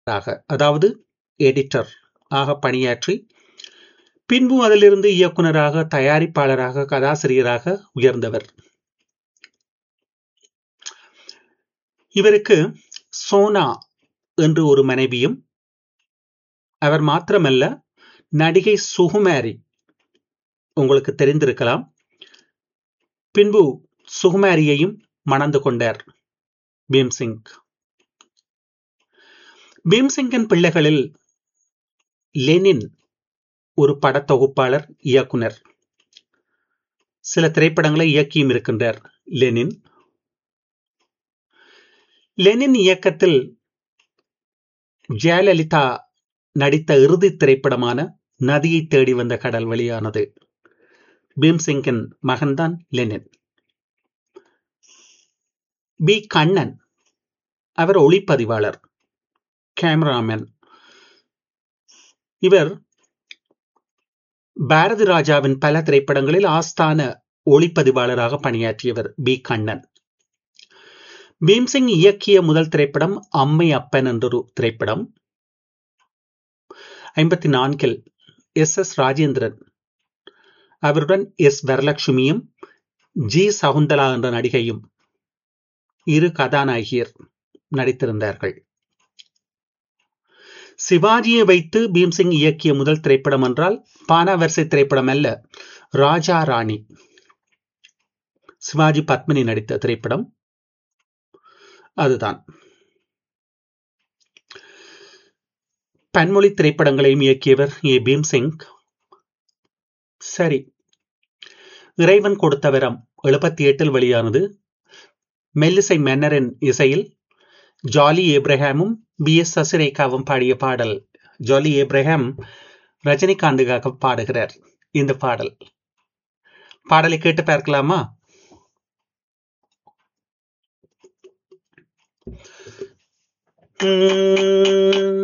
அதாவது எடிட்டர் ஆக பணியாற்றி பின்பு அதிலிருந்து இயக்குனராக தயாரிப்பாளராக கதாசிரியராக உயர்ந்தவர் இவருக்கு சோனா என்று ஒரு மனைவியும் அவர் மாத்திரமல்ல நடிகை சுகுமாரி உங்களுக்கு தெரிந்திருக்கலாம் பின்பு சுகுமாரியையும் மணந்து கொண்டார் பீம்சிங் பீம்சிங்கின் பிள்ளைகளில் லெனின் ஒரு படத்தொகுப்பாளர் இயக்குனர் சில திரைப்படங்களை இயக்கியும் இருக்கின்றார் லெனின் லெனின் இயக்கத்தில் ஜெயலலிதா நடித்த இறுதி திரைப்படமான நதியை தேடி வந்த கடல் வெளியானது பீம்சிங்கின் மகன்தான் லெனின் பி கண்ணன் அவர் ஒளிப்பதிவாளர் கேமராமேன் இவர் பாரதி ராஜாவின் பல திரைப்படங்களில் ஆஸ்தான ஒளிப்பதிவாளராக பணியாற்றியவர் பி கண்ணன் பீம்சிங் இயக்கிய முதல் திரைப்படம் அம்மை அப்பன் என்றொரு திரைப்படம் ஐம்பத்தி நான்கில் எஸ் எஸ் ராஜேந்திரன் அவருடன் எஸ் வரலட்சுமியும் ஜி சகுந்தலா என்ற நடிகையும் இரு கதாநாயகியர் நடித்திருந்தார்கள் சிவாஜியை வைத்து பீம்சிங் இயக்கிய முதல் திரைப்படம் என்றால் பானாவரிசை திரைப்படம் அல்ல ராஜா ராணி சிவாஜி பத்மினி நடித்த திரைப்படம் அதுதான் பன்மொழி திரைப்படங்களையும் இயக்கியவர் ஏ பீம்சிங் சரி இறைவன் கொடுத்த வரம் எழுபத்தி எட்டில் வெளியானது மெல்லிசை மன்னரின் இசையில் ஜாலி ஏப்ரஹாமும் பி எஸ் சசிரேகாவும் பாடிய பாடல் ஜாலி ஏப்ரஹாம் ரஜினிகாந்துக்காக பாடுகிறார் இந்த பாடல் பாடலை கேட்டு பார்க்கலாமா உம்